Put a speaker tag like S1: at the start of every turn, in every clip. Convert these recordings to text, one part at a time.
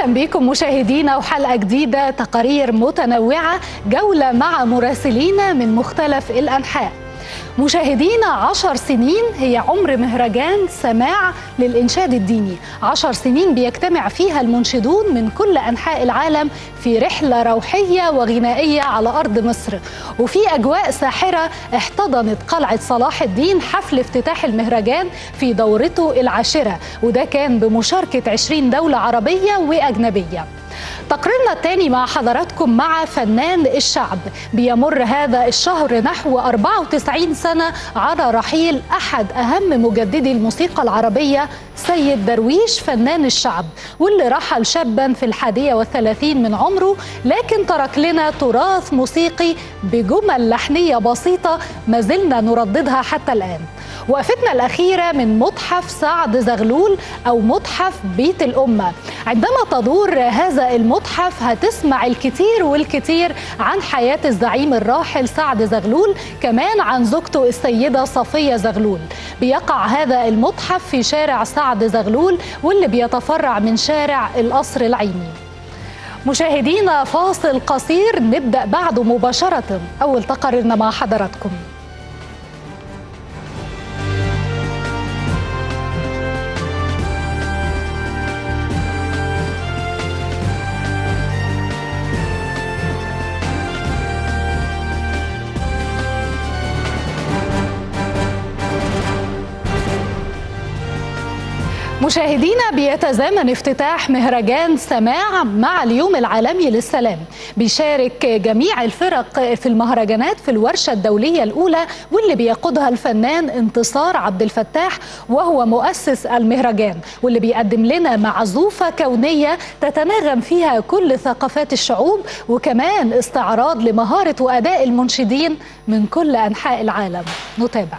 S1: اهلا بكم مشاهدينا وحلقه جديده تقارير متنوعه جوله مع مراسلين من مختلف الانحاء مشاهدينا عشر سنين هي عمر مهرجان سماع للإنشاد الديني عشر سنين بيجتمع فيها المنشدون من كل أنحاء العالم في رحلة روحية وغنائية على أرض مصر وفي أجواء ساحرة احتضنت قلعة صلاح الدين حفل افتتاح المهرجان في دورته العاشرة وده كان بمشاركة 20 دولة عربية وأجنبية تقريرنا الثاني مع حضراتكم مع فنان الشعب بيمر هذا الشهر نحو 94 سنة على رحيل أحد أهم مجددي الموسيقى العربية سيد درويش فنان الشعب واللي رحل شابا في الحادية والثلاثين من عمره لكن ترك لنا تراث موسيقي بجمل لحنية بسيطة ما زلنا نرددها حتى الآن وقفتنا الأخيرة من متحف سعد زغلول أو متحف بيت الأمة عندما تدور هذا المتحف هتسمع الكثير والكثير عن حياة الزعيم الراحل سعد زغلول كمان عن زوجته السيدة صفية زغلول بيقع هذا المتحف في شارع سعد زغلول واللي بيتفرع من شارع القصر العيني مشاهدينا فاصل قصير نبدأ بعده مباشرة أول تقاريرنا مع حضراتكم مشاهدينا بيتزامن افتتاح مهرجان سماع مع اليوم العالمي للسلام بيشارك جميع الفرق في المهرجانات في الورشة الدولية الأولى واللي بيقودها الفنان انتصار عبد الفتاح وهو مؤسس المهرجان واللي بيقدم لنا معزوفة كونية تتناغم فيها كل ثقافات الشعوب وكمان استعراض لمهارة وأداء المنشدين من كل أنحاء العالم نتابع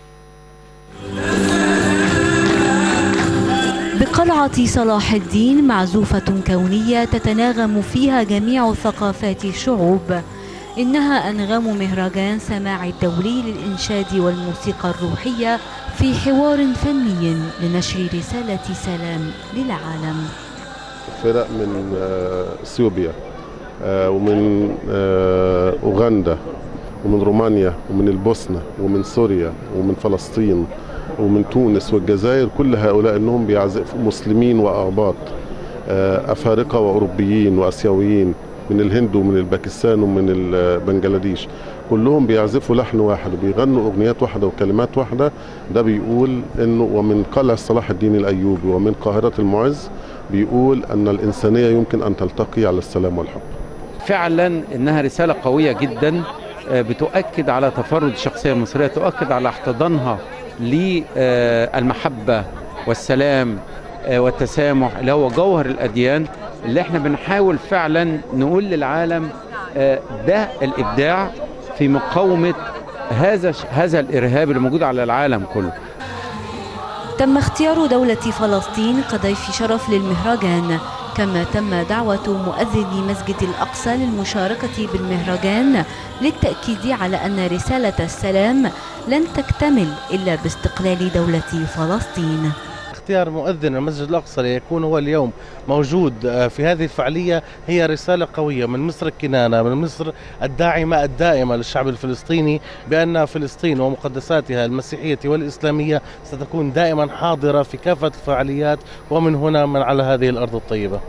S2: بقلعة صلاح الدين معزوفة كونية تتناغم فيها جميع ثقافات الشعوب إنها أنغام مهرجان سماع الدولي للإنشاد والموسيقى الروحية في حوار فني لنشر رسالة سلام للعالم
S3: فرق من اثيوبيا ومن اوغندا ومن رومانيا ومن البوسنه ومن سوريا ومن فلسطين ومن تونس والجزائر كل هؤلاء انهم بيعزفوا مسلمين واقباط افارقه واوروبيين واسيويين من الهند ومن الباكستان ومن بنجلاديش كلهم بيعزفوا لحن واحد وبيغنوا اغنيات واحده وكلمات واحده ده بيقول انه ومن قلعه صلاح الدين الايوبي ومن قاهره المعز بيقول ان الانسانيه يمكن ان تلتقي على السلام والحب.
S4: فعلا انها رساله قويه جدا بتؤكد على تفرد الشخصيه المصريه تؤكد على احتضانها للمحبة والسلام والتسامح اللي هو جوهر الأديان اللي احنا بنحاول فعلا نقول للعالم ده الإبداع في مقاومة هذا هذا الإرهاب اللي موجود على العالم كله
S2: تم اختيار دولة فلسطين كضيف شرف للمهرجان كما تم دعوة مؤذن مسجد الأقصى للمشاركة بالمهرجان للتأكيد على أن رسالة السلام لن تكتمل إلا باستقلال دولة فلسطين
S5: اختيار مؤذن المسجد الأقصى ليكون هو اليوم موجود في هذه الفعالية هي رسالة قوية من مصر الكنانة من مصر الداعمة الدائمة للشعب الفلسطيني بأن فلسطين ومقدساتها المسيحية والإسلامية ستكون دائما حاضرة في كافة الفعاليات ومن هنا من على هذه الأرض الطيبة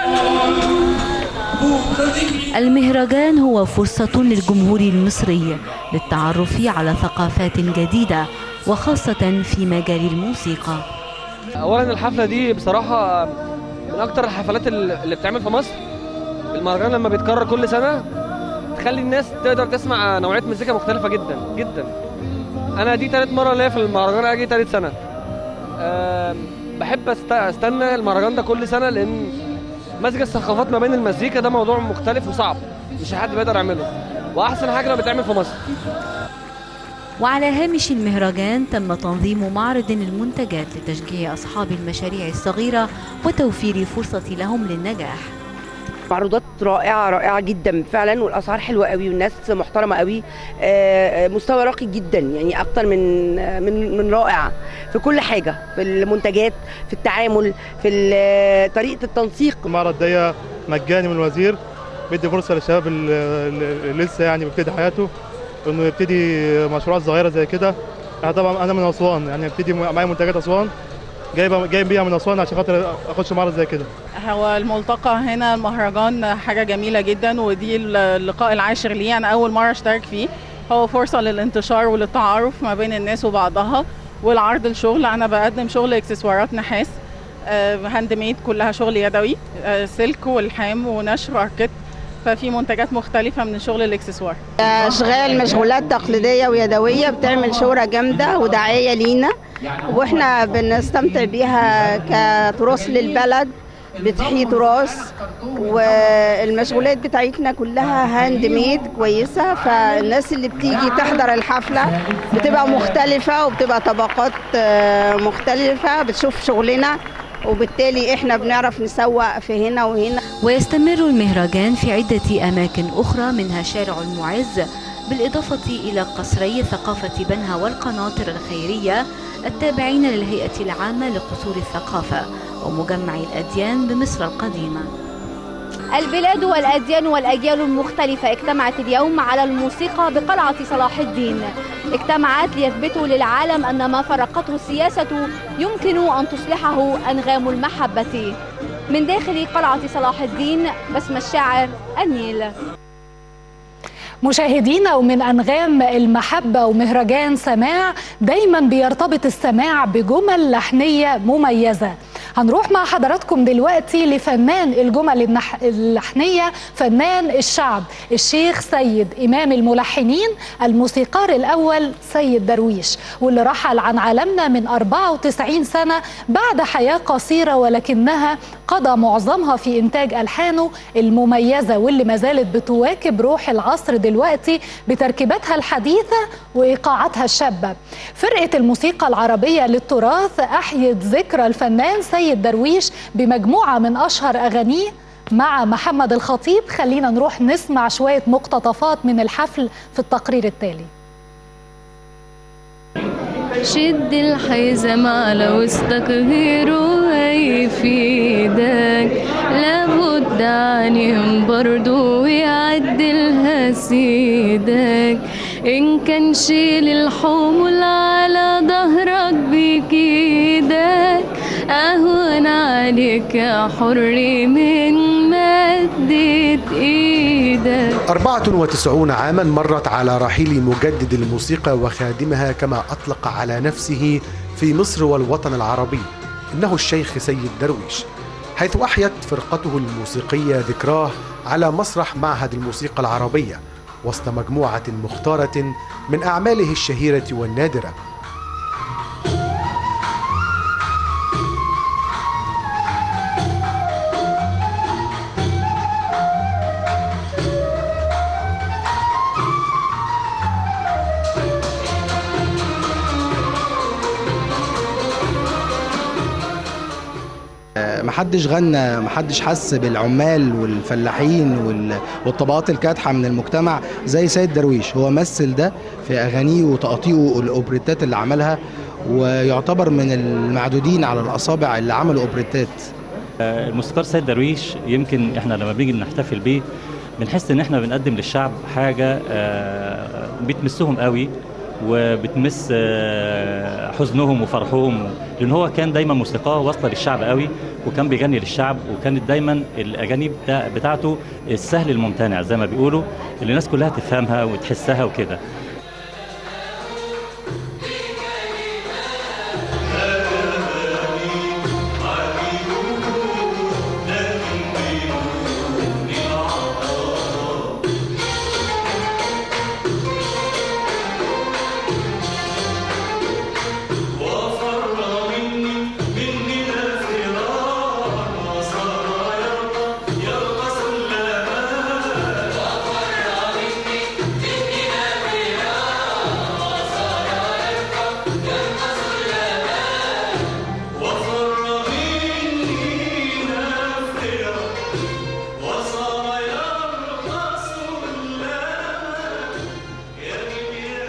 S2: المهرجان هو فرصة للجمهور المصري للتعرف على ثقافات جديدة وخاصة في مجال الموسيقى
S6: اولا الحفله دي بصراحه من اكتر الحفلات اللي بتعمل في مصر المهرجان لما بيتكرر كل سنه تخلي الناس تقدر تسمع نوعيه مزيكا مختلفه جدا جدا انا دي تالت مره ليا في المهرجان اجي تالت سنه أه بحب استنى المهرجان ده كل سنه لان مزج الثقافات ما بين المزيكا ده موضوع مختلف وصعب مش حد بيقدر يعمله واحسن حاجه لما بتعمل في مصر
S2: وعلى هامش المهرجان تم تنظيم معرض المنتجات لتشجيع أصحاب المشاريع الصغيرة وتوفير فرصة لهم للنجاح
S7: معروضات رائعه رائعه جدا فعلا والاسعار حلوه قوي والناس محترمه قوي آه، مستوى راقي جدا يعني اكتر من من من رائع في كل حاجه في المنتجات في التعامل في ال- طريقه التنسيق
S8: المعرض ده مجاني من الوزير بيدي فرصه للشباب ال- ال- اللي لسه يعني بيبتدي حياته انه يبتدي مشروعات صغيره زي كده انا طبعا انا من اسوان يعني ابتدي معايا منتجات اسوان جايبه جايب بيها من اسوان عشان خاطر اخش معرض زي كده
S9: هو الملتقى هنا المهرجان حاجة جميلة جدا ودي اللقاء العاشر لي أنا أول مرة أشترك فيه هو فرصة للانتشار وللتعارف ما بين الناس وبعضها والعرض الشغل أنا بقدم شغل إكسسوارات نحاس آه، هاند ميد كلها شغل يدوي آه، سلك والحام ونشر واركت ففي منتجات مختلفة من شغل الإكسسوار
S10: اشغال مشغولات تقليديه ويدويه بتعمل شهره جامده ودعايه لينا واحنا بنستمتع بيها كتراث للبلد بتحيي تراث والمشغولات بتاعتنا كلها هاند ميد كويسه فالناس اللي بتيجي تحضر الحفله بتبقى مختلفه وبتبقى طبقات آه، مختلفه بتشوف شغلنا وبالتالي احنا بنعرف نسوق في هنا وهنا
S2: ويستمر المهرجان في عدة أماكن أخرى منها شارع المعز بالإضافة إلى قصري ثقافة بنها والقناطر الخيرية التابعين للهيئة العامة لقصور الثقافة ومجمع الأديان بمصر القديمة
S11: البلاد والأديان والأجيال المختلفة اجتمعت اليوم على الموسيقى بقلعة صلاح الدين اجتمعت ليثبتوا للعالم أن ما فرقته السياسة يمكن أن تصلحه أنغام المحبة من داخل قلعة صلاح الدين بسم الشاعر النيل
S1: مشاهدينا ومن أنغام المحبة ومهرجان سماع دايما بيرتبط السماع بجمل لحنية مميزة هنروح مع حضراتكم دلوقتي لفنان الجمل النح... اللحنية فنان الشعب الشيخ سيد إمام الملحنين الموسيقار الأول سيد درويش واللي رحل عن عالمنا من 94 سنة بعد حياة قصيرة ولكنها قضى معظمها في إنتاج ألحانه المميزة واللي ما زالت بتواكب روح العصر دلوقتي بتركيباتها الحديثة وإيقاعاتها الشابة فرقة الموسيقى العربية للتراث أحيت ذكرى الفنان سيد درويش بمجموعة من أشهر أغانيه مع محمد الخطيب خلينا نروح نسمع شوية مقتطفات من الحفل في التقرير التالي
S12: شد الحزام على وسطك غيره هيفيدك لابد عنهم برضو ويعدلها سيدك إن كان شيل الحمل على ظهرك بكيدك أهون عليك يا حر من مدة إيدك
S13: 94 عاما مرت على رحيل مجدد الموسيقى وخادمها كما أطلق على نفسه في مصر والوطن العربي إنه الشيخ سيد درويش حيث أحيت فرقته الموسيقية ذكراه على مسرح معهد الموسيقى العربية وسط مجموعة مختارة من أعماله الشهيرة والنادرة
S14: محدش غنى محدش حس بالعمال والفلاحين وال- والطبقات الكادحة من المجتمع زي سيد درويش هو مثل ده في أغانيه وتقاطيعه الأوبريتات اللي عملها ويعتبر من المعدودين على الأصابع اللي عملوا أوبريتات
S15: آه، الموسيقار سيد درويش يمكن احنا لما بنيجي نحتفل بيه بنحس ان احنا بنقدم للشعب حاجه آه، بتمسهم قوي وبتمس آه، حزنهم وفرحهم لان هو كان دايما موسيقاه واصله للشعب قوي وكان بيغني للشعب وكانت دايما الاغاني بتاع بتاعته السهل الممتنع زي ما بيقولوا اللي الناس كلها تفهمها وتحسها وكده
S12: يا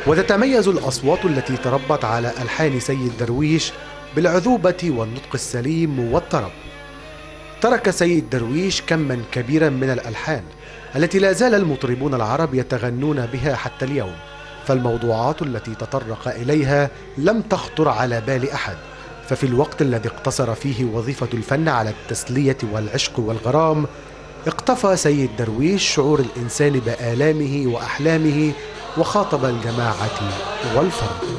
S13: وتتميز الأصوات التي تربت على ألحان سيد درويش بالعذوبة والنطق السليم والطرب ترك سيد درويش كما كبيرا من الألحان التي لا زال المطربون العرب يتغنون بها حتى اليوم فالموضوعات التي تطرق إليها لم تخطر على بال أحد ففي الوقت الذي اقتصر فيه وظيفة الفن على التسلية والعشق والغرام اقتفى سيد درويش شعور الإنسان بآلامه وأحلامه وخاطب الجماعة والفرد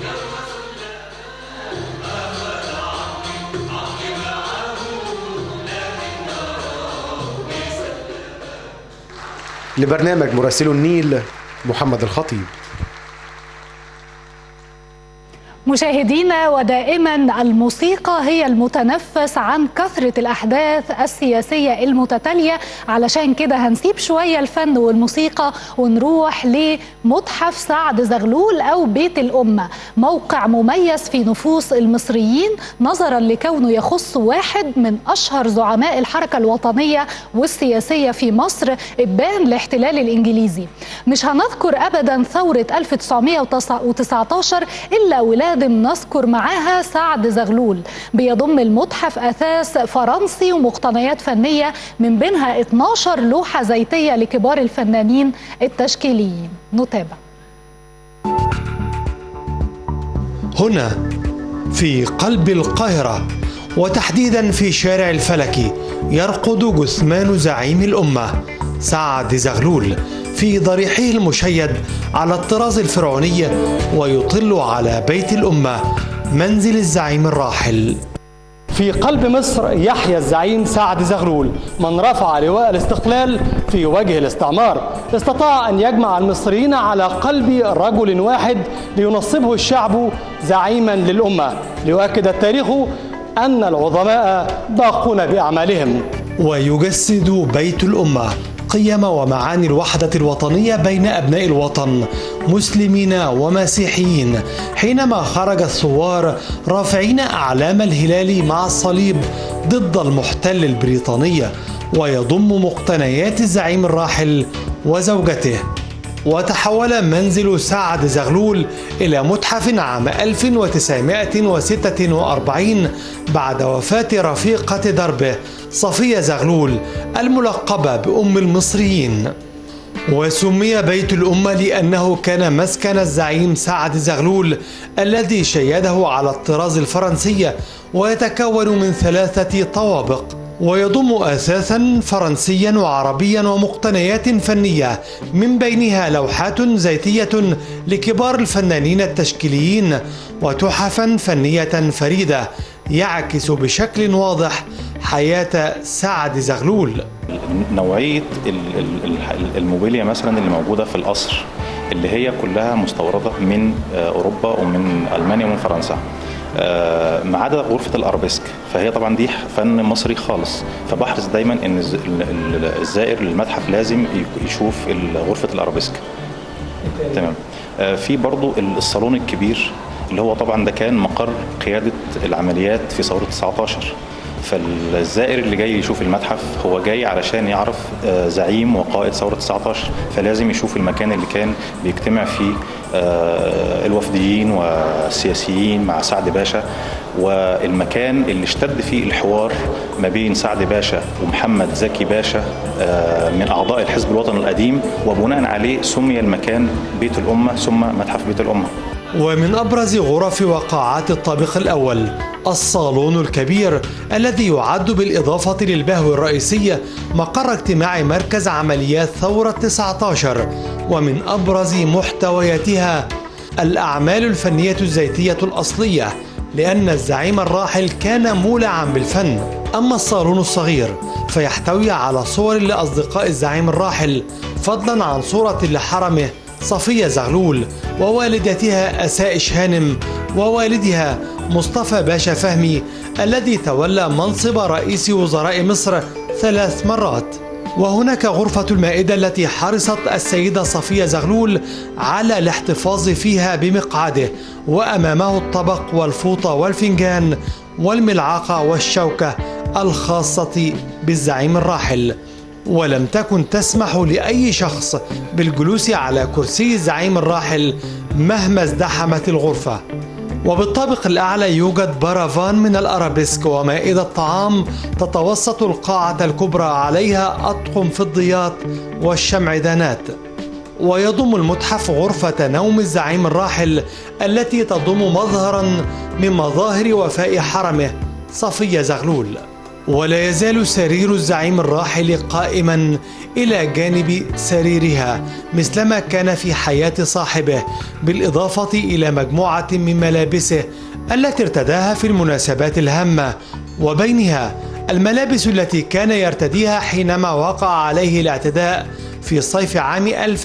S13: لبرنامج مراسل النيل محمد الخطيب
S1: مشاهدينا ودائما الموسيقى هي المتنفس عن كثرة الأحداث السياسية المتتالية علشان كده هنسيب شوية الفن والموسيقى ونروح لمتحف سعد زغلول أو بيت الأمة موقع مميز في نفوس المصريين نظرا لكونه يخص واحد من أشهر زعماء الحركة الوطنية والسياسية في مصر إبان الاحتلال الإنجليزي مش هنذكر أبدا ثورة 1919 إلا ولاد لازم نذكر معاها سعد زغلول بيضم المتحف أثاث فرنسي ومقتنيات فنية من بينها 12 لوحة زيتية لكبار الفنانين التشكيليين نتابع
S16: هنا في قلب القاهرة وتحديدا في شارع الفلكي يرقد جثمان زعيم الأمة سعد زغلول في ضريحه المشيد على الطراز الفرعوني ويطل على بيت الأمة منزل الزعيم الراحل
S17: في قلب مصر يحيا الزعيم سعد زغلول من رفع لواء الاستقلال في وجه الاستعمار استطاع أن يجمع المصريين على قلب رجل واحد لينصبه الشعب زعيما للأمة ليؤكد التاريخ أن العظماء باقون بأعمالهم
S16: ويجسد بيت الأمة قيم ومعاني الوحدة الوطنية بين أبناء الوطن مسلمين ومسيحيين حينما خرج الثوار رافعين أعلام الهلال مع الصليب ضد المحتل البريطاني ويضم مقتنيات الزعيم الراحل وزوجته وتحول منزل سعد زغلول إلى متحف عام 1946 بعد وفاة رفيقة دربه صفية زغلول الملقبة بأم المصريين وسمي بيت الأمة لأنه كان مسكن الزعيم سعد زغلول الذي شيده على الطراز الفرنسي ويتكون من ثلاثة طوابق ويضم أساسا فرنسيا وعربيا ومقتنيات فنية من بينها لوحات زيتية لكبار الفنانين التشكيليين وتحفا فنية فريدة يعكس بشكل واضح حياة سعد زغلول
S18: نوعية الموبيليا مثلا اللي موجودة في القصر اللي هي كلها مستوردة من أوروبا ومن ألمانيا ومن فرنسا ما عدا غرفة الأرابيسك فهي طبعا دي فن مصري خالص فبحرص دايما ان الزائر للمتحف لازم يشوف غرفة الأرابيسك تمام في برضو الصالون الكبير اللي هو طبعا ده كان مقر قيادة العمليات في ثورة 19 فالزائر اللي جاي يشوف المتحف هو جاي علشان يعرف زعيم وقائد ثورة 19 فلازم يشوف المكان اللي كان بيجتمع فيه الوفديين والسياسيين مع سعد باشا والمكان اللي اشتد فيه الحوار ما بين سعد باشا ومحمد زكي باشا من أعضاء الحزب الوطني القديم وبناء عليه سمي المكان بيت الأمة ثم متحف بيت الأمة
S16: ومن أبرز غرف وقاعات الطابق الأول الصالون الكبير الذي يعد بالإضافة للبهو الرئيسي مقر اجتماع مركز عمليات ثورة 19 ومن أبرز محتوياتها الأعمال الفنية الزيتية الأصلية لأن الزعيم الراحل كان مولعا بالفن أما الصالون الصغير فيحتوي على صور لأصدقاء الزعيم الراحل فضلا عن صورة لحرمه صفية زغلول ووالدتها أسائش هانم ووالدها مصطفى باشا فهمي الذي تولى منصب رئيس وزراء مصر ثلاث مرات وهناك غرفة المائدة التي حرصت السيدة صفية زغلول على الاحتفاظ فيها بمقعده وأمامه الطبق والفوطة والفنجان والملعقة والشوكة الخاصة بالزعيم الراحل ولم تكن تسمح لأي شخص بالجلوس على كرسي الزعيم الراحل مهما ازدحمت الغرفة وبالطابق الأعلى يوجد بارافان من الأرابيسك ومائدة طعام تتوسط القاعة الكبرى عليها أطقم فضيات والشمعدانات ويضم المتحف غرفة نوم الزعيم الراحل التي تضم مظهرا من مظاهر وفاء حرمه صفية زغلول ولا يزال سرير الزعيم الراحل قائما الى جانب سريرها مثلما كان في حياه صاحبه بالاضافه الى مجموعه من ملابسه التي ارتداها في المناسبات الهامه وبينها الملابس التي كان يرتديها حينما وقع عليه الاعتداء في صيف عام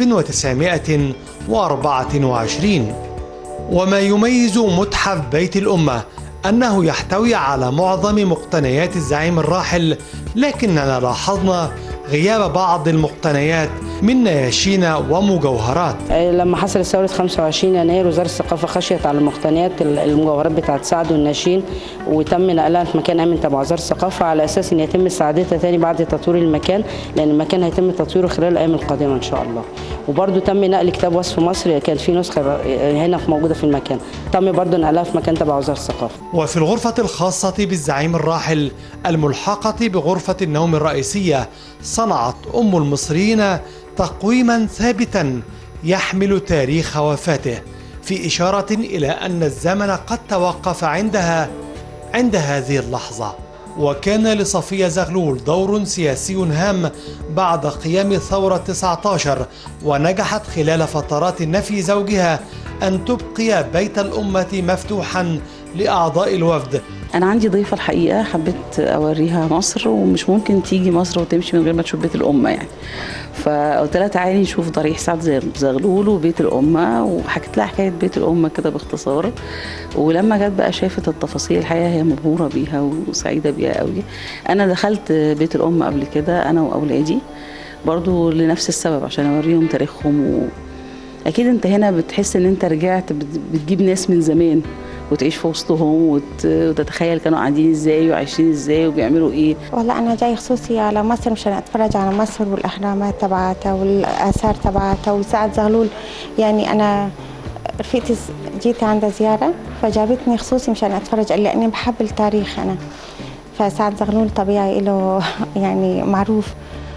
S16: 1924 وما يميز متحف بيت الامه أنه يحتوي على معظم مقتنيات الزعيم الراحل لكننا لاحظنا غياب بعض المقتنيات من نياشين ومجوهرات
S19: لما حصلت ثورة 25 يناير وزارة الثقافة خشيت على المقتنيات المجوهرات بتاعت سعد والناشين وتم نقلها في مكان آمن تبع وزارة الثقافة على أساس إن يتم استعادتها تاني بعد تطوير المكان لأن المكان هيتم تطويره خلال الأيام القادمة إن شاء الله وبرده تم نقل كتاب وصف مصر كان في نسخة هنا موجودة في المكان تم برده نقلها في مكان تبع وزارة الثقافة
S16: وفي الغرفة الخاصة بالزعيم الراحل الملحقة بغرفة النوم الرئيسية صنعت أم المصريين تقويما ثابتا يحمل تاريخ وفاته في إشارة إلى أن الزمن قد توقف عندها عند هذه اللحظة وكان لصفية زغلول دور سياسي هام بعد قيام ثورة 19 ونجحت خلال فترات نفي زوجها أن تبقي بيت الأمة مفتوحا لأعضاء الوفد
S20: أنا عندي ضيفة الحقيقة حبيت أوريها مصر ومش ممكن تيجي مصر وتمشي من غير ما تشوف بيت الأمة يعني فقلت لها تعالي نشوف ضريح سعد زغلول وبيت الأمة وحكيت لها حكاية بيت الأمة كده باختصار ولما جت بقى شافت التفاصيل الحقيقة هي مبهورة بيها وسعيدة بيها قوي أنا دخلت بيت الأمة قبل كده أنا وأولادي برضو لنفس السبب عشان أوريهم تاريخهم و... أكيد أنت هنا بتحس إن أنت رجعت بتجيب ناس من زمان وتعيش في وسطهم وت... وتتخيل كانوا قاعدين ازاي وعايشين ازاي وبيعملوا ايه
S21: والله انا جاي خصوصي على مصر مشان اتفرج على مصر والاهرامات تبعتها والاثار تبعتها وسعد زغلول يعني انا رفيقتي جيت عندها زياره فجابتني خصوصي مشان اتفرج لاني بحب التاريخ انا فسعد زغلول طبيعي له يعني معروف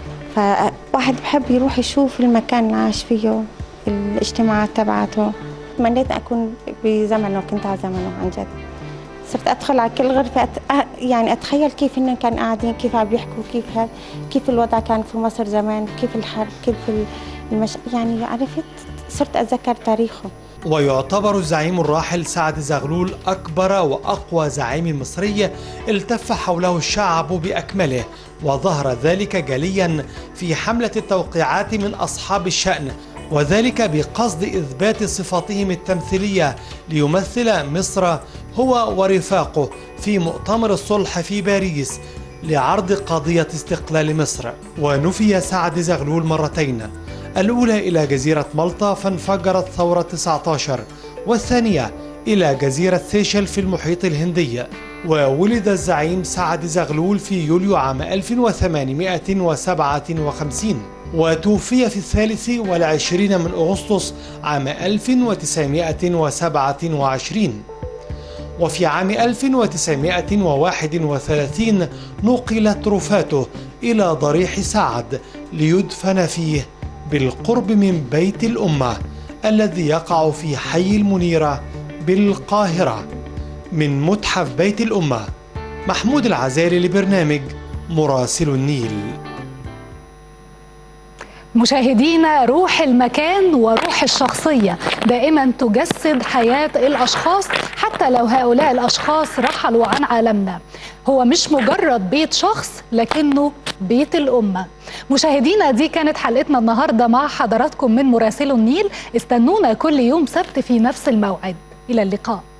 S21: فواحد بحب يروح يشوف المكان اللي عاش فيه الاجتماعات تبعته تمنيت اكون بزمنه كنت على زمنه عن جد صرت ادخل على كل غرفه أت... يعني اتخيل كيف انهم كانوا قاعدين كيف عم بيحكوا كيف ه... كيف الوضع كان في مصر زمان كيف الحرب كيف المش... يعني عرفت صرت اتذكر تاريخه
S16: ويعتبر الزعيم الراحل سعد زغلول أكبر وأقوى زعيم مصري التف حوله الشعب بأكمله وظهر ذلك جليا في حملة التوقيعات من أصحاب الشأن وذلك بقصد إثبات صفاتهم التمثيلية ليمثل مصر هو ورفاقه في مؤتمر الصلح في باريس لعرض قضية استقلال مصر ونفي سعد زغلول مرتين الأولى إلى جزيرة مالطا فانفجرت ثورة 19 والثانية إلى جزيرة سيشل في المحيط الهندي وولد الزعيم سعد زغلول في يوليو عام 1857 وتوفي في الثالث والعشرين من أغسطس عام 1927 وفي عام 1931 نقلت رفاته إلى ضريح سعد ليدفن فيه بالقرب من بيت الأمة الذي يقع في حي المنيرة بالقاهرة من متحف بيت الأمة محمود العزاري لبرنامج مراسل النيل
S1: مشاهدينا روح المكان وروح الشخصية دائما تجسد حياة الأشخاص حتى لو هؤلاء الأشخاص رحلوا عن عالمنا هو مش مجرد بيت شخص لكنه بيت الأمة مشاهدينا دي كانت حلقتنا النهاردة مع حضراتكم من مراسل النيل استنونا كل يوم سبت في نفس الموعد إلى اللقاء